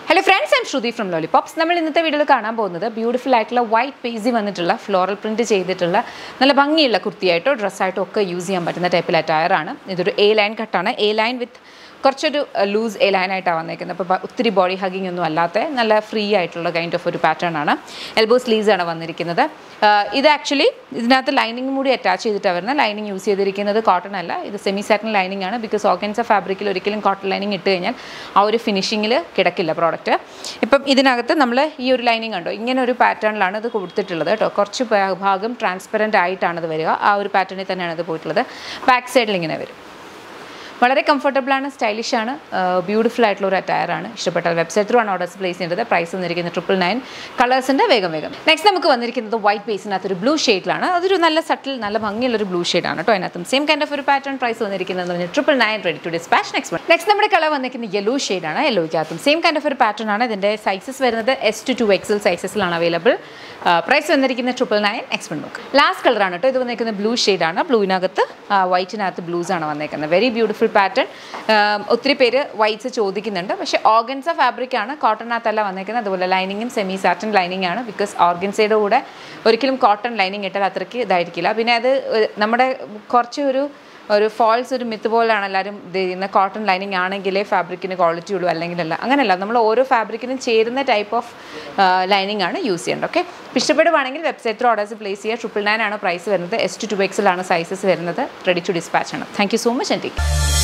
hello friends I'm Shruti from Lollipops നമ്മൾ ഇന്നത്തെ വീഡിയോയിൽ കാണാൻ പോകുന്നത് ബ്യൂട്ടിഫുൾ ആയിട്ടുള്ള വൈറ്റ് പേസി വന്നിട്ടുള്ള ഫ്ലോറൽ പ്രിന്റ് ചെയ്തിട്ടുള്ള നല്ല ഭംഗിയുള്ള കുർത്തിയായിട്ടോ ഡ്രസ്സായിട്ടോ ഒക്കെ യൂസ് ചെയ്യാൻ പറ്റുന്ന ടൈപ്പിൽ അറ്റയറാണ് ഇതൊരു എ ലൈൻ കട്ടാണ് എ ലൈൻ വിത്ത് കുറച്ചൊരു ലൂസ് എ ലൈനായിട്ടാണ് വന്നേക്കുന്നത് അപ്പോൾ ഒത്തിരി ബോഡി ഹഗിങ് ഒന്നും അല്ലാത്ത നല്ല ഫ്രീ ആയിട്ടുള്ള കൈൻഡ് ഓഫ് ഒരു പാറ്റേൺ ആണ് എൽബോ സ്ലീവ്സ് ആണ് വന്നിരിക്കുന്നത് ആഹ് ഇത് ആക്ച്വലി ഇതിനകത്ത് ലൈനിങ് കൂടി അറ്റാച്ച് ചെയ്തിട്ടാണ് വരുന്നത് ലൈനിങ് യൂസ് ചെയ്തിരിക്കുന്നത് കോട്ടൺ അല്ല ഇത് സെമി സാറ്റിൻ ലൈനിങ് ആണ് ബിക്കോസ് ഓർഗൻസ ഫാബ്രിക്കിൽ ഒരിക്കലും കോട്ടൺ ലൈനിങ് ഇട്ട് കഴിഞ്ഞാൽ ആ ഒരു ഫിനിഷിങ്ങിൽ കിടക്കില്ല പ്രോഡക്റ്റ് ഇപ്പം ഇതിനകത്ത് നമ്മൾ ഈ ഒരു ലൈനിങ് കണ്ടോ ഇങ്ങനെ ഒരു പാറ്റേണിലാണ് ഇത് കൊടുത്തിട്ടുള്ളത് കേട്ടോ കുറച്ച് ഭാ- ഭാഗം ട്രാൻസ്പെറൻ്റ് ആയിട്ടാണ് ഇത് വരിക ആ ഒരു പാറ്റേണിൽ തന്നെയാണ് ഇത് പോയിട്ടുള്ളത് ബാക്ക് സൈഡിൽ ഇങ്ങനെ വരും വളരെ കംഫർട്ടബിൾ ആണ് സ്റ്റൈലിഷ് ആണ് ബ്യൂട്ടിഫുൾ ആയിട്ടുള്ള ഒരു attire ആണ് ഇഷ്ടപ്പെട്ടാൽ വെബ്സൈറ്റ് ത്രൂ ആണ് ഓർഡേഴ്സ് പ്ലേസ് ചെയ്യേണ്ടത് പ്രൈസ് വന്നിരിക്കുന്നത് ട്രിപ്പിൾ നയൻ കളേഴ്സിൻ്റെ വേഗം വേഗം നെക്സ്റ്റ് നമുക്ക് വന്നിരിക്കുന്നത് വൈറ്റ് ബേസിനകത്ത് ഒരു ബ്ലൂ ഷെയ്ഡിലാണ് അതൊരു നല്ല സട്ടിൽ നല്ല ഭംഗിയുള്ള ഒരു ബ്ലൂ ഷെയ്ഡാണ് കേട്ടോ അതിനകത്തും സെയിം കൈൻഡ് ഓഫ് ഒരു പാറ്റേൺ പ്രൈസ് വന്നിരിക്കുന്നത് പറഞ്ഞാൽ triple nine ready to dispatch next next നമ്മുടെ കളർ വന്നിരിക്കുന്നത് യെല്ലോ ഷെയ്ഡാണ് യെല്ലോയ്ക്കകത്തും സെയിം കൈൻഡ് ഓഫ് ഒരു പാറ്റേൺ ആണ് ഇതിൻ്റെ സൈസസ് വരുന്നത് എസ് ടു ടു എക്സൽ സൈസസിലാണ് അവൈലബിൾ പ്രൈസ് വന്നിരിക്കുന്നത് ട്രിപ്പിൾ നയൻ എക്സ്പെൻ ബുക്ക് ലാസ്റ്റ് കളറാണ് കേട്ടോ ഇത് വന്നിരിക്കുന്നത് ബ്ലൂ ഷെയ്ഡാണ് ബ്ലൂവിനകത്ത് വൈറ്റിനകത്ത് ബ്ലൂസ് ആണ് വന്നേക്കുന്നത് വെരി ബ്യൂട്ടിഫുൾ പാറ്റേൺ ഒത്തിരി പേര് വൈറ്റ്സ് ചോദിക്കുന്നുണ്ട് പക്ഷേ ഓർഗൻസ ഫാബ്രിക് ആണ് കോട്ടണിനകത്തല്ല വന്നേക്കുന്നത് അതുപോലെ ലൈനിങ്ങും സെമി സാറ്റൻ ലൈനിങ് ആണ് ബിക്കോസ് ഓർഗൻസയുടെ കൂടെ ഒരിക്കലും കോട്ടൺ ലൈനിങ് ഇട്ടാൽ അത്രയ്ക്ക് ഇതായിരിക്കില്ല പിന്നെ അത് ഒരു- നമ്മുടെ കുറച്ച് ഒരു ഒരു ഫോൾസ് ഒരു മിത്ത് പോലെയാണ് എല്ലാവരും ഇത് ചെയ്യുന്നത് കോട്ടൺ ലൈനിങ് ആണെങ്കിലേ ഫാബ്രിക്കിന് ക്വാളിറ്റി ഉള്ളൂ അല്ലെങ്കിലല്ല അങ്ങനെയല്ല നമ്മൾ ഓരോ ഫാബ്രിക്കിനും ചേരുന്ന ടൈപ്പ് ഓഫ് ലൈനിങ് ആണ് യൂസ് ചെയ്യേണ്ടത് ഓക്കെ ഇഷ്ടപ്പെടുവാണെങ്കിൽ വെബ്സൈറ്റിൽ ഓർഡേഴ്സ് പ്ലേസ് ചെയ്യുക ട്രിപ്പിൾ നയൻ ആണ് പ്രൈസ് വരുന്നത് എസ് ടു ടു എക്സിലാണ് സൈസസ് വരുന്നത് റെഡി ടു ഡിസ്പാച്ച് ആണ് thank you so much anti